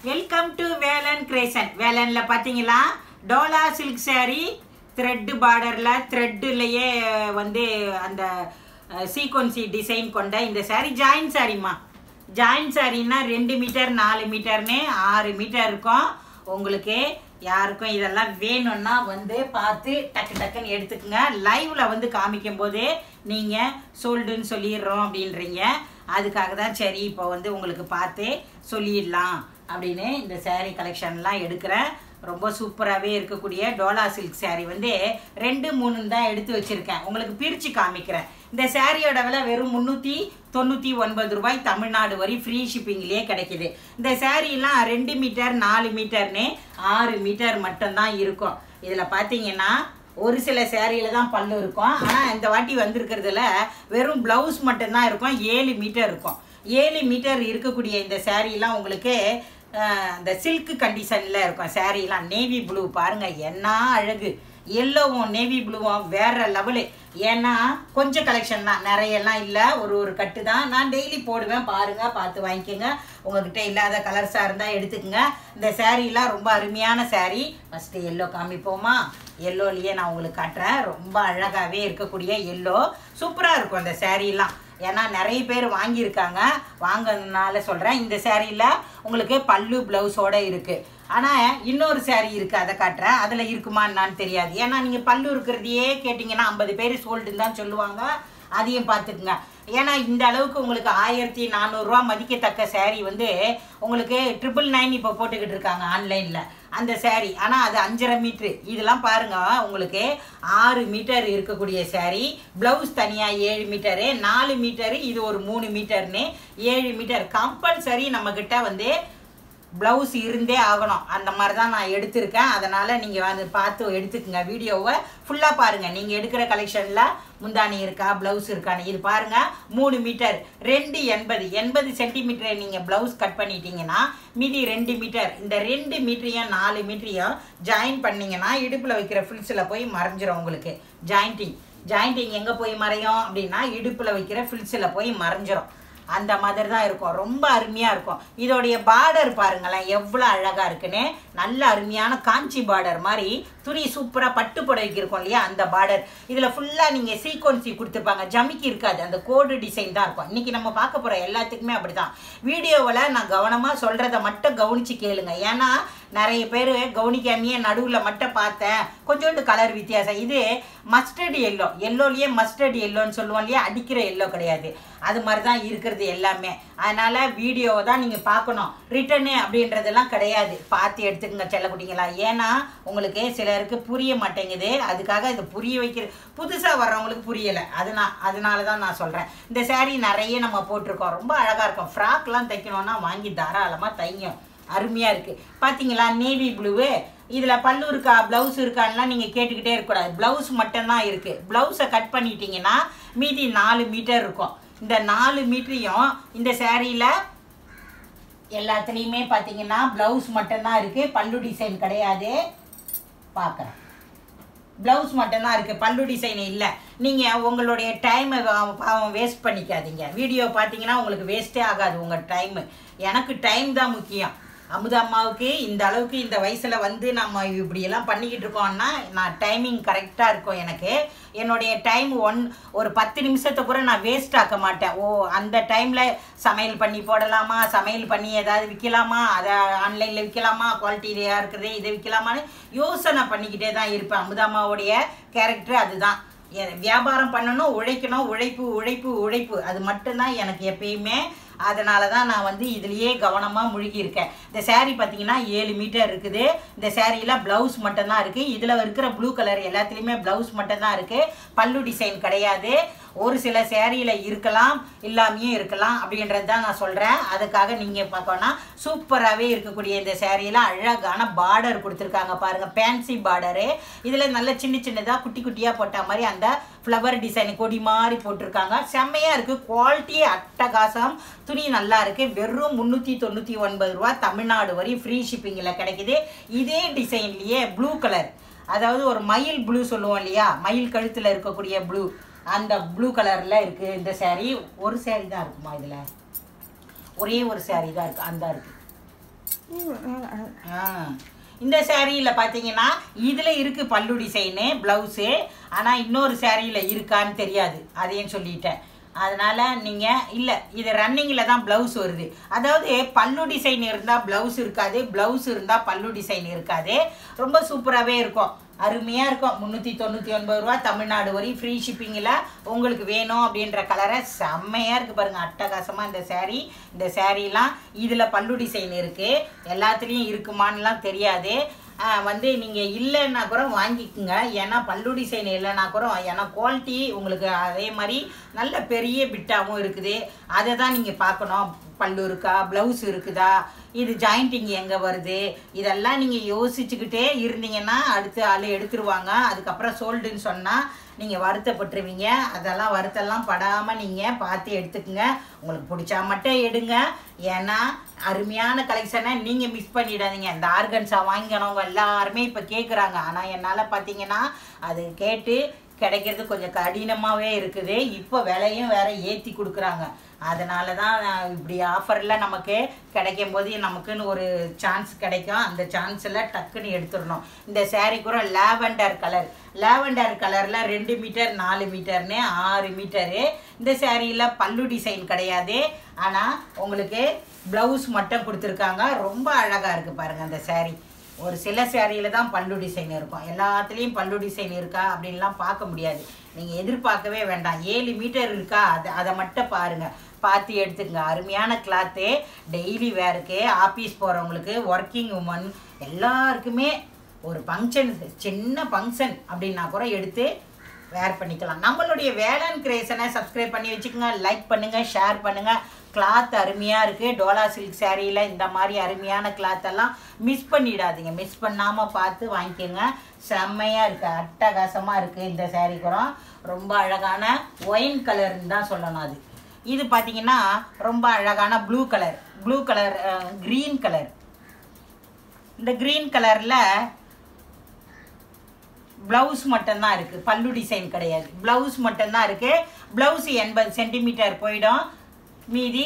Welcome to Velan கிரேசன் வேலன்ல பார்த்தீங்களா டோலா சில்க் saree த்ரெட்டு பார்டரில் த்ரெட்டுலையே வந்து அந்த சீக்வன்சி டிசைன் கொண்ட இந்த saree ஜாயின் சாரிம்மா ஜாயின் சாரின்னா ரெண்டு மீட்டர் நாலு மீட்டர்னு ஆறு மீட்டர் இருக்கும் உங்களுக்கு யாருக்கும் இதெல்லாம் வேணும்னா வந்து பார்த்து டக்கு டக்குன்னு எடுத்துக்கோங்க லைவ்ல வந்து காமிக்கும் போதே நீங்கள் சோல்டுன்னு சொல்லிடுறோம் அப்படின்றீங்க அதுக்காக தான் சரி இப்போ வந்து உங்களுக்கு பார்த்து சொல்லிடலாம் அப்படின்னு இந்த saree கலெக்ஷன்லாம் எடுக்கிறேன் ரொம்ப சூப்பராகவே இருக்கக்கூடிய டோலா சில்க் saree வந்து ரெண்டு மூணு தான் எடுத்து வச்சிருக்கேன் உங்களுக்கு பிரித்து காமிக்கிறேன் இந்த சாரியோட விலை வெறும் முந்நூற்றி தொண்ணூற்றி ஒன்பது ரூபாய் தமிழ்நாடு வரை ஃப்ரீ ஷிப்பிங்லேயே கிடைக்குது இந்த சாரீலாம் ரெண்டு மீட்டர் நாலு மீட்டர்னு ஆறு மீட்டர் மட்டும்தான் இருக்கும் இதில் பார்த்தீங்கன்னா ஒரு சில சேரீல தான் பல்லு இருக்கும் ஆனால் இந்த வாட்டி வந்திருக்கிறதுல வெறும் ப்ளவுஸ் மட்டும்தான் இருக்கும் ஏழு மீட்டர் இருக்கும் ஏழு மீட்டர் இருக்கக்கூடிய இந்த சாரீலாம் உங்களுக்கு அஹ், இந்த சில்க் கண்டிஷனில் இருக்கும் சாரீலாம் நேவி ப்ளூ பாருங்கள் என்ன அழகு எல்லோவும் நேவி ப்ளூவும் வேற லெவலு ஏன்னா கொஞ்சம் கலெக்ஷன் தான் நிறையெல்லாம் இல்லை ஒரு ஒரு கட்டு தான் நான் டெய்லி போடுவேன் பாருங்கள் பார்த்து வாங்கிக்கோங்க உங்ககிட்ட இல்லாத கலர்ஸாக இருந்தால் எடுத்துக்கோங்க இந்த சாரீலாம் ரொம்ப அருமையான saree ஃபஸ்ட்டு எல்லோ காமிப்போமா எல்லோலையே நான் உங்களுக்கு காட்டுறேன் ரொம்ப அழகாகவே இருக்கக்கூடிய எல்லோ சூப்பராக இருக்கும் இந்த சாரீலாம் ஏன்னா நிறைய பேர் வாங்கியிருக்காங்க வாங்கினால சொல்கிறேன் இந்த சேரீயில் உங்களுக்கு பல்லு ப்ளவுஸோட இருக்குது ஆனால் இன்னொரு saree இருக்குது அதை காட்டுறேன் அதில் இருக்குமா என்னான்னு தெரியாது ஏன்னா நீங்கள் பல்லு இருக்கிறதையே கேட்டிங்கன்னா ஐம்பது பேர் சோல்டுன்னு தான் சொல்லுவாங்க அதையும் பார்த்துக்குங்க ஏன்னா இந்த அளவுக்கு உங்களுக்கு ஆயிரத்தி நானூறுரூவா மதிக்கத்தக்க saree வந்து உங்களுக்கு ட்ரிபிள் நைன் இப்போ போட்டுக்கிட்டு இருக்காங்க ஆன்லைனில் அந்த saree ஆனால் அது அஞ்சரை மீட்ரு இதெல்லாம் பாருங்க உங்களுக்கு ஆறு மீட்டர் இருக்கக்கூடிய saree ப்ளவுஸ் தனியாக ஏழு மீட்டரு நாலு மீட்டரு இது ஒரு மூணு மீட்டர்னு ஏழு மீட்டர் கம்பல்சரி நம்மக்கிட்ட வந்து ப்ளவுஸ் இருந்தே ஆகணும் அந்த மாதிரி தான் நான் எடுத்திருக்கேன் அதனால் நீங்கள் வந்து பார்த்து எடுத்துக்கங்க வீடியோவை ஃபுல்லாக பாருங்கள் நீங்கள் எடுக்கிற கலெக்ஷனில் முந்தானி இருக்கா ப்ளவுஸ் இருக்கான்னு இது பாருங்கள் மூணு மீட்டர் ரெண்டு எண்பது எண்பது சென்டிமீட்டரை நீங்கள் ப்ளவுஸ் கட் பண்ணிட்டீங்கன்னா மீதி ரெண்டு மீட்டர் இந்த ரெண்டு மீட்டரையும் நாலு மீட்டரையும் ஜாயின் பண்ணீங்கன்னா இடுப்பில் வைக்கிற ஃபில்ஸில் போய் மறைஞ்சிரும் உங்களுக்கு ஜாயிண்டிங் ஜாயிண்டிங் எங்கே போய் மறையும் அப்படின்னா இடுப்பில் வைக்கிற ஃபில்ஸில் போய் மறைஞ்சிரும் அந்த மாதிரி தான் இருக்கும் ரொம்ப அருமையாக இருக்கும் இதோடைய பார்டர் பாருங்களேன் எவ்வளோ அழகாக இருக்குன்னு நல்ல அருமையான காஞ்சி பார்டர் மாதிரி துணி சூப்பராக பட்டு புடவைக்கு இருக்கும் இல்லையா அந்த பார்டர் இதில் ஃபுல்லாக நீங்கள் சீக்வன்சி கொடுத்துருப்பாங்க ஜமிக்கி இருக்காது அந்த கோடு டிசைன் தான் இருக்கும் இன்றைக்கி நம்ம பார்க்க போகிற எல்லாத்துக்குமே அப்படி தான் வீடியோவில் நான் கவனமாக சொல்கிறத மட்டும் கவனித்து கேளுங்க ஏன்னா நிறைய பேர் கவனிக்காமையே நடுவில் மட்டும் பார்த்தேன் கொஞ்சோண்டு கலர் வித்தியாசம் இது மஸ்டர்டு எல்லோ எல்லோலேயே மஸ்டர்டு எல்லோன்னு சொல்லுவோம் இல்லையா அடிக்கிற எல்லோ கிடையாது அது மாதிரி தான் இருக்கிறது எல்லாமே அதனால் வீடியோவை தான் நீங்கள் பார்க்கணும் ரிட்டனு அப்படின்றதெல்லாம் கிடையாது பார்த்து எடுத்துக்கங்க செல்லக்குட்டிங்களா ஏன்னா உங்களுக்கு சிலருக்கு புரிய மாட்டேங்குது அதுக்காக இது புரிய வைக்கிற புதுசாக வர்றவங்களுக்கு புரியலை அதனா அதனால தான் நான் சொல்கிறேன் இந்த saree நிறைய நம்ம போட்டிருக்கோம் ரொம்ப அழகாக இருக்கும் ஃப்ராக்லாம் தைக்கணும்னா வாங்கி தாராளமாக தைங்க அருமையாக இருக்குது பார்த்தீங்களா நேவி ப்ளூவு இதில் பல்லு இருக்கா ப்ளவுஸ் இருக்கான்லாம் நீங்கள் கேட்டுக்கிட்டே இருக்கக்கூடாது ப்ளவுஸ் மட்டும்தான் இருக்குது ப்ளவுஸை கட் பண்ணிட்டீங்கன்னா மீதி நாலு மீட்டர் இருக்கும் இந்த நாலு மீட்டரையும் இந்த சேரீயில் எல்லாத்துலேயுமே பார்த்தீங்கன்னா ப்ளவுஸ் மட்டும்தான் இருக்குது பல்லு டிசைன் கிடையாது பார்க்குறேன் ப்ளவுஸ் மட்டும்தான் இருக்குது பல்லு டிசைன் இல்லை நீங்கள் உங்களுடைய டைமை பாவம் வேஸ்ட் பண்ணிக்காதீங்க வீடியோ பார்த்தீங்கன்னா உங்களுக்கு வேஸ்ட்டே ஆகாது உங்கள் டைமு எனக்கு டைம் தான் முக்கியம் அமுதா அம்மாவுக்கு இந்த அளவுக்கு இந்த வயசில் வந்து நம்ம இப்படியெல்லாம் பண்ணிக்கிட்டு இருக்கோம்னா நான் டைமிங் கரெக்டாக இருக்கும் எனக்கு என்னுடைய டைம் ஒன் ஒரு பத்து நிமிஷத்தை கூட நான் வேஸ்ட் ஆக்க மாட்டேன் ஓ அந்த டைமில் சமையல் பண்ணி போடலாமா சமையல் பண்ணி ஏதாவது விற்கலாமா அதை ஆன்லைனில் விற்கலாமா குவாலிட்டியாக இருக்கிறதே இதை விற்கலாமான்னு யோசனை பண்ணிக்கிட்டே தான் இருப்பேன் அமுதாம்மாவுடைய கேரக்டர் அதுதான் எ- வியாபாரம் பண்ணணும் உழைக்கணும் உழைப்பு உழைப்பு உழைப்பு அது மட்டும்தான் எனக்கு எப்பயுமே அதனால தான் நான் வந்து இதுலேயே கவனமாக முழுகியிருக்கேன் இந்த saree பார்த்தீங்கன்னா ஏழு மீட்டர் இருக்குது இந்த சேரீயில் ப்ளவுஸ் மட்டும்தான் இருக்குது இதில் இருக்கிற ப்ளூ கலர் எல்லாத்துலேயுமே ப்ளவுஸ் மட்டும்தான் இருக்குது பல்லு டிசைன் கிடையாது ஒரு சில சேரீயில் இருக்கலாம் இல்லாமையும் இருக்கலாம் அப்படின்றது தான் நான் சொல்கிறேன் அதுக்காக நீங்கள் பார்க்கணும்னா சூப்பராகவே இருக்கக்கூடிய இந்த சேரீயில் அழகான பார்டர் கொடுத்துருக்காங்க பாருங்கள் ஃபேன்சி பார்டரு இதில் நல்ல சின்ன சின்னதாக குட்டி குட்டியாக போட்ட மாதிரி அந்த ஃப்ளவர் டிசைன் கொடி மாதிரி போட்டிருக்காங்க செம்மையாக இருக்குது குவாலிட்டி அட்டகாசம் துணி நல்லா இருக்குது வெறும் முந்நூற்றி தொண்ணூற்றி ஒன்பது ரூபா தமிழ்நாடு வரை ஃப்ரீ ஷிப்பிங்கில் கிடைக்குது இதே டிசைன்லேயே ப்ளூ கலர் அதாவது ஒரு மயில் ப்ளூ சொல்லுவோம் இல்லையா மயில் கழுத்தில் இருக்கக்கூடிய ப்ளூ அந்த ப்ளூ கலரில் இருக்குது இந்த saree ஒரு saree தான் இருக்குமா இதில் ஒரே ஒரு saree தான் இருக்குது அந்த இருக்குது ஆ. இந்த சேரீயில் பார்த்தீங்கன்னா இதில் இருக்கு பல்லு டிசைனு ப்ளவுஸு ஆனால் இன்னொரு சேரீயில் இருக்கான்னு தெரியாது அதையும் சொல்லிட்டேன் அதனால நீங்கள் இல்லை இது ரன்னிங்கில் தான் ப்ளவுஸ் வருது அதாவது பல்லு டிசைன் இருந்தால் ப்ளவுஸ் இருக்காது ப்ளவுஸ் இருந்தால் பல்லு டிசைன் இருக்காது ரொம்ப சூப்பராகவே இருக்கும் அருமையாக இருக்கும் முந்நூற்றி தொண்ணூற்றி ஒன்பது ரூபா தமிழ்நாடு வரையும் ஃப்ரீ ஷிப்பிங்கில் உங்களுக்கு வேணும் அப்படின்ற கலரை செம்மையாக இருக்குது பாருங்கள் அட்டகாசமாக இந்த saree இந்த சேரீலாம் இதில் பல்லு டிசைன் இருக்குது எல்லாத்துலேயும் இருக்குமான்னுலாம் தெரியாது ஆ, வந்து நீங்கள் இல்லைன்னா கூட வாங்கிக்கோங்க ஏன்னா பல்லு டிசைன் இல்லைன்னா கூட ஏன்னா குவாலிட்டி உங்களுக்கு அதே மாதிரி நல்ல பெரிய பிட்டாகவும் இருக்குது அதை தான் நீங்கள் பார்க்கணும் பல்லு இருக்கா ப்ளவுஸ் இருக்குதா இது ஜாயிண்டிங் எங்கே வருது இதெல்லாம் நீங்கள் யோசிச்சுக்கிட்டே இருந்தீங்கன்னா அடுத்த ஆள் எடுத்துருவாங்க அதுக்கப்புறம் சோல்டுன்னு சொன்னால் நீங்கள் வருத்தப்பட்டுருவீங்க அதெல்லாம் வருத்தெல்லாம் படாமல் நீங்கள் பார்த்து எடுத்துக்கங்க உங்களுக்கு பிடிச்சா மட்டும் எடுங்க ஏன்னா அருமையான கலெக்ஷனை நீங்கள் மிஸ் பண்ணிடாதீங்க இந்த ஆர்கன்ஸா வாங்கினவங்க எல்லாருமே இப்போ கேட்குறாங்க ஆனால் என்னால் பார்த்தீங்கன்னா அது கேட்டு கிடைக்கிறது கொஞ்சம் கடினமாகவே இருக்குது இப்போ விலையும் வேற ஏற்றி கொடுக்குறாங்க அதனால தான் நான் இப்படி ஆஃபரில் நமக்கு கிடைக்கும் போது நமக்குன்னு ஒரு சான்ஸ் கிடைக்கும் அந்த சான்ஸில் டக்குன்னு எடுத்துடணும் இந்த saree கூட லாவெண்டர் கலர் லாவெண்டர் கலரில் ரெண்டு மீட்டர் நாலு மீட்டர்னு ஆறு மீட்டரு இந்த சேரீயில் பல்லு டிசைன் கிடையாது ஆனால் உங்களுக்கு ப்ளவுஸ் மட்டும் கொடுத்துருக்காங்க ரொம்ப அழகாக இருக்குது பாருங்கள் அந்த saree ஒரு சில சேரீல தான் பல்லு டிசைன் இருக்கும் எல்லாத்துலேயும் பல்லு டிசைன் இருக்கா அப்படின்லாம் பார்க்க முடியாது நீங்கள் எதிர்பார்க்கவே வேண்டாம் ஏழு மீட்டர் இருக்கா அது அதை மட்டும் பாருங்கள் பார்த்து எடுத்துக்கங்க அருமையான கிளாத்து டெய்லி வேருக்கு ஆஃபீஸ் போகிறவங்களுக்கு ஒர்க்கிங் உமன் எல்லாருக்குமே ஒரு ஃபங்க்ஷன் சின்ன ஃபங்க்ஷன் அப்படின்னா கூட எடுத்து வேர் பண்ணிக்கலாம் நம்மளுடைய வேளாண் கிரேசனை சப்ஸ்கிரைப் பண்ணி வச்சுக்கோங்க லைக் பண்ணுங்கள் ஷேர் பண்ணுங்கள் கிளாத் அருமையாக இருக்குது டோலா சில்க் சேரீயில் இந்த மாதிரி அருமையான கிளாத் எல்லாம் மிஸ் பண்ணிடாதீங்க மிஸ் பண்ணாமல் பார்த்து வாங்கிக்கோங்க செம்மையாக இருக்குது அட்டகாசமாக இருக்குது இந்த saree கூட ரொம்ப அழகான ஒயின் கலர்னு தான் சொல்லணும் அது இது பார்த்தீங்கன்னா ரொம்ப அழகான blue colour blue colour green colour இந்த க்ரீன் கலரில் ப்ளவுஸ் மட்டும்தான் இருக்குது பல்லு டிசைன் கிடையாது ப்ளவுஸ் மட்டும்தான் இருக்குது ப்ளவுஸ் எண்பது சென்டிமீட்டர் போயிடும் மீதி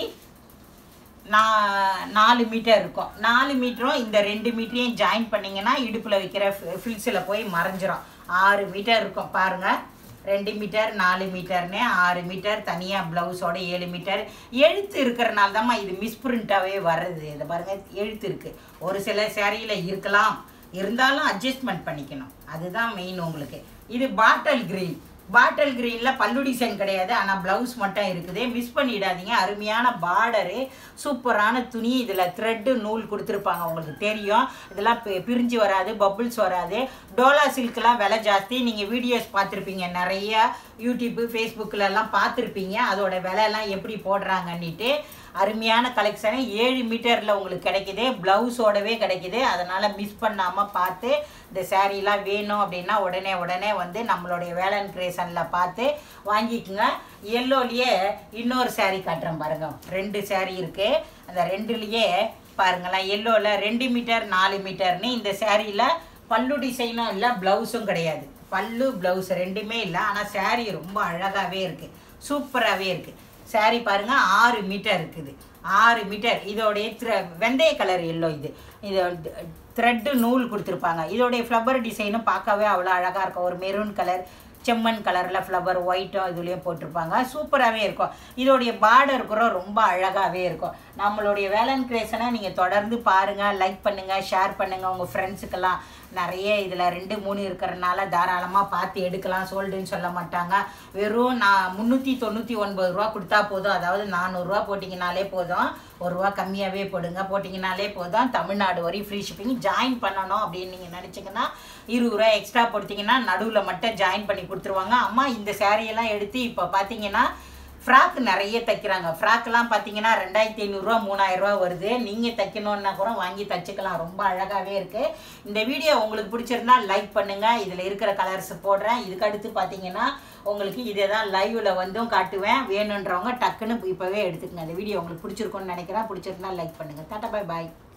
நா நாலு மீட்டர் இருக்கும் நாலு மீட்டரும் இந்த ரெண்டு மீட்டரையும் ஜாயின் பண்ணிங்கன்னா இடுப்பில் வைக்கிற ஃபில்ஸில் போய் மறைஞ்சிரும் ஆறு மீட்டர் இருக்கும் பாருங்கள் ரெண்டு மீட்டர் நாலு மீட்டர்னு ஆறு மீட்டர் தனியாக ப்ளவுஸோட ஏழு மீட்டர் எழுத்து இருக்கிறனால தான்மா இது மிஸ்பிரிண்ட்டாகவே வர்றது இதை பாருங்கள் எழுத்து இருக்குது ஒரு சில சேரீயில் இருக்கலாம் இருந்தாலும் அட்ஜஸ்ட்மெண்ட் பண்ணிக்கணும் அதுதான் மெயின் உங்களுக்கு இது பாட்டல் கிரீன் பாட்டல் கிரீனில் பல்லு டிசைன் கிடையாது ஆனால் ப்ளவுஸ் மட்டும் இருக்குது மிஸ் பண்ணிடாதீங்க அருமையான பார்டரு சூப்பரான துணி இதில் த்ரெட்டு நூல் கொடுத்துருப்பாங்க உங்களுக்கு தெரியும் இதெல்லாம் பி- பிரிஞ்சு வராது பப்புள்ஸ் வராது டோலா சில்க்லாம் விலை ஜாஸ்தி நீங்கள் வீடியோஸ் பார்த்துருப்பீங்க நிறைய யூடியூப்பு ஃபேஸ்புக்கில் எல்லாம் பார்த்துருப்பீங்க அதோட விலையெல்லாம் எப்படி போடுறாங்கன்னுட்டு அருமையான கலெக்ஷனு ஏழு மீட்டரில் உங்களுக்கு கிடைக்குது ப்ளவுஸோடவே கிடைக்குது அதனால் மிஸ் பண்ணாமல் பார்த்து இந்த சாரீலாம் வேணும் அப்படின்னா உடனே உடனே வந்து நம்மளுடைய வேலன் கிரேசனில் பார்த்து வாங்கிக்கோங்க எல்லோலேயே இன்னொரு saree காட்டுறேன் பாருங்க ரெண்டு saree இருக்குது அந்த ரெண்டுலேயே பாருங்களேன் எல்லோவில் ரெண்டு மீட்டர் நாலு மீட்டர்னு இந்த சாரியில் பல்லு டிசைனும் இல்லை ப்ளவுஸும் கிடையாது பல்லு ப்ளவுஸ் ரெண்டுமே இல்லை ஆனால் saree ரொம்ப அழகாகவே இருக்குது சூப்பராகவே இருக்குது saree பாருங்க ஆறு மீட்டர் இருக்குது ஆறு மீட்டர் இதோடைய த்ர- வெந்தய கலர் எல்லோ இது இது த்ரெட்டு நூல் கொடுத்துருப்பாங்க இதோடைய ஃப்ளவர் டிசைனும் பார்க்கவே அவ்வளோ அழகாக இருக்கும் ஒரு மெரூன் கலர் செம்மண் கலரில் ஃப்ளவர் ஒயிட்டும் இதுலேயும் போட்டிருப்பாங்க சூப்பராகவே இருக்கும் இதோடைய பார்டர் கூட ரொம்ப அழகாகவே இருக்கும் நம்மளுடைய வேலன் கிரேசனை நீங்கள் தொடர்ந்து பாருங்கள் லைக் பண்ணுங்கள் ஷேர் பண்ணுங்கள் உங்கள் ஃப்ரெண்ட்ஸுக்கெல்லாம் நிறைய இதில் ரெண்டு மூணு இருக்கிறனால தாராளமாக பார்த்து எடுக்கலாம் சோல்டுன்னு சொல்ல மாட்டாங்க வெறும் நான் முந்நூற்றி தொண்ணூற்றி ஒன்பது ரூபா கொடுத்தா போதும் அதாவது நானூறுரூவா போட்டிங்கனாலே போதும் ஒரு ரூபா கம்மியாகவே போடுங்க போட்டிங்கனாலே போதும் தமிழ்நாடு வரையும் ஃப்ரீ ஷிப்பிங் ஜாயின் பண்ணணும் அப்படின்னு நீங்கள் நினச்சிங்கன்னா இருபது ரூபா எக்ஸ்ட்ரா கொடுத்தீங்கன்னா நடுவில் மட்டும் ஜாயின் பண்ணி கொடுத்துருவாங்க அம்மா இந்த சாரியெல்லாம் எடுத்து இப்போ பார்த்தீங்கன்னா ஃப்ராக் நிறைய தைக்கிறாங்க ஃப்ராக்லாம் பார்த்தீங்கன்னா ரெண்டாயிரத்தி ஐநூறுரூவா மூணாயிரரூவா வருது நீங்கள் தைக்கணுன்னா கூட வாங்கி தைச்சிக்கலாம் ரொம்ப அழகாகவே இருக்குது இந்த வீடியோ உங்களுக்கு பிடிச்சிருந்தா லைக் பண்ணுங்கள் இதில் இருக்கிற கலர்ஸ் போடுறேன் இதுக்கு அடுத்து பார்த்தீங்கன்னா உங்களுக்கு இதே தான் லைவில் வந்தும் காட்டுவேன் வேணுன்றவங்க டக்குன்னு இப்போவே எடுத்துக்கங்க இந்த வீடியோ உங்களுக்கு பிடிச்சிருக்கும்னு நினைக்கிறேன் பிடிச்சிருந்தா லைக் பண்ணுங்கள் டாட்டா பை பாய்